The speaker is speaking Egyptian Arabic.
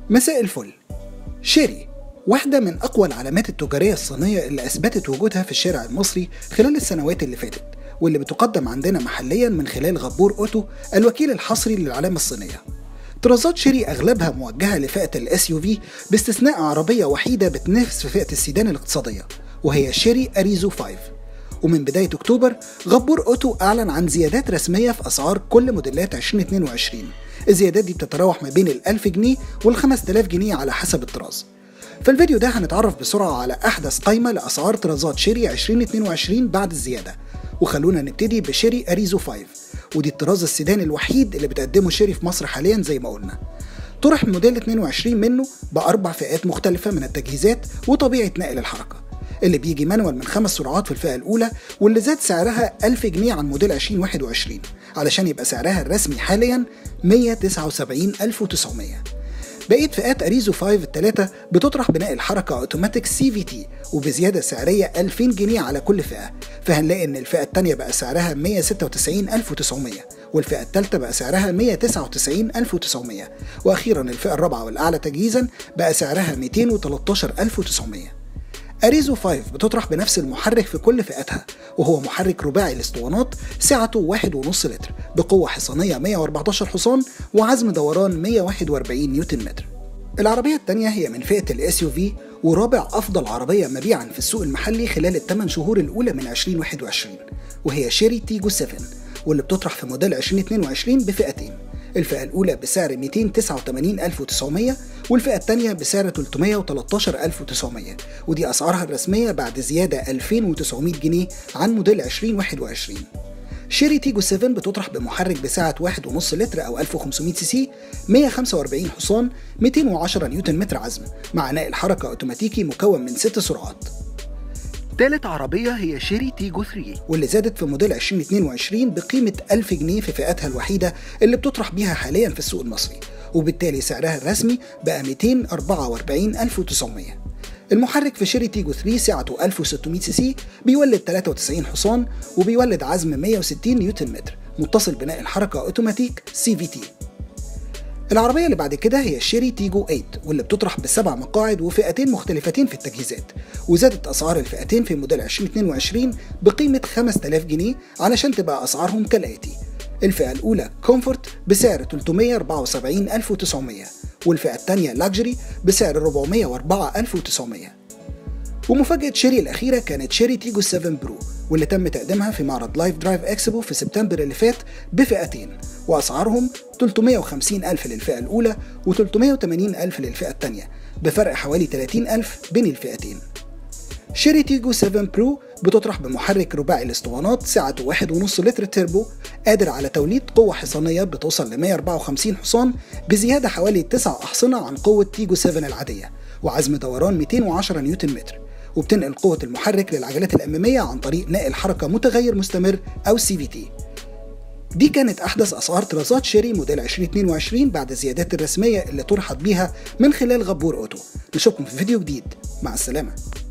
مساء الفل شيري واحدة من أقوى العلامات التجارية الصينية اللي أثبتت وجودها في الشارع المصري خلال السنوات اللي فاتت واللي بتقدم عندنا محليا من خلال غبور أوتو الوكيل الحصري للعلامة الصينية طرازات شيري أغلبها موجهة لفئة الاس يو في باستثناء عربية وحيدة بتنافس في فئة السيدان الاقتصادية وهي شيري أريزو 5 ومن بداية أكتوبر غبور أوتو أعلن عن زيادات رسمية في أسعار كل موديلات 2022 الزيادات دي بتتراوح ما بين ال 1000 جنيه وال 5000 جنيه على حسب الطراز في الفيديو ده هنتعرف بسرعة على أحدث قائمة لأسعار طرازات شيري 2022 بعد الزيادة وخلونا نبتدي بشيري أريزو 5 ودي الطراز السيدان الوحيد اللي بتقدمه شيري في مصر حاليا زي ما قلنا طرح موديل 22 منه بأربع فئات مختلفة من التجهيزات وطبيعة نقل الحركة اللي بيجي مانوال من خمس سرعات في الفئة الأولى واللي زاد سعرها 1000 جنيه عن موديل 2021 علشان يبقى سعرها الرسمي حاليا 179900 بقية فئات أريزو 5 الثلاثة بتطرح بناء الحركة أوتوماتيك سي في تي وبزيادة سعرية 2000 جنيه على كل فئة فهنلاقي إن الفئة الثانية بقى سعرها 196900 والفئة الثالثة بقى سعرها 199900 وأخيرا الفئة الرابعة والأعلى تجهيزا بقى سعرها 213900 أريزو 5 بتطرح بنفس المحرك في كل فئاتها وهو محرك رباعي الاسطوانات سعته 1.5 لتر بقوة حصانية 114 حصان وعزم دوران 141 نيوتن متر العربية الثانية هي من فئة الاس يو في ورابع أفضل عربية مبيعا في السوق المحلي خلال الثمان شهور الأولى من 2021 وهي شيري تيجو 7 واللي بتطرح في موديل 2022 بفئتين الفئة الأولى بسعر 289900 والفئة الثانية بسعر 313900 ودي أسعارها الرسمية بعد زيادة 2900 جنيه عن موديل 2021 شيري تيجو 7 بتطرح بمحرك بسعة 1.5 لتر أو 1500 سي سي 145 حصان 210 نيوتن متر عزم مع نقل حركة أوتوماتيكي مكون من 6 سرعات تالت عربية هي شيري تيجو 3 واللي زادت في موديل 2022 بقيمة 1000 جنيه في فئتها الوحيدة اللي بتطرح بيها حاليا في السوق المصري وبالتالي سعرها الرسمي بقى 244900 المحرك في شيري تيجو 3 سعته 1600 سي سي بيولد 93 حصان وبيولد عزم 160 نيوتن متر متصل بناء الحركة اوتوماتيك سي في تي العربية اللي بعد كده هي الشيري تيجو 8 واللي بتطرح بسبع مقاعد وفئتين مختلفتين في التجهيزات وزادت أسعار الفئتين في موديل 2022 بقيمة 5000 جنيه علشان تبقى أسعارهم كالآتي الفئة الأولى كومفورت بسعر 374900 والفئة الثانية لاكجري بسعر 404900 ومفاجأة شيري الأخيرة كانت شيري تيجو 7 برو واللي تم تقديمها في معرض لايف درايف اكسبو في سبتمبر اللي فات بفئتين وأسعارهم 350 ألف للفئة الأولى و380 ألف للفئة الثانية بفرق حوالي 30 ألف بين الفئتين شيري تيجو 7 برو بتطرح بمحرك رباعي الاسطوانات سعته 1.5 لتر تربو قادر على توليد قوة حصانية بتوصل ل 154 حصان بزيادة حوالي 9 أحصنة عن قوة تيجو 7 العادية وعزم دوران 210 نيوتن متر وبتنقل قوة المحرك للعجلات الأمامية عن طريق نقل حركة متغير مستمر أو سي في تي دي كانت أحدث أسعار طرازات شيري موديل 2022 بعد الزيادات الرسمية اللي طرحت بيها من خلال غبور أوتو نشوفكم في فيديو جديد مع السلامة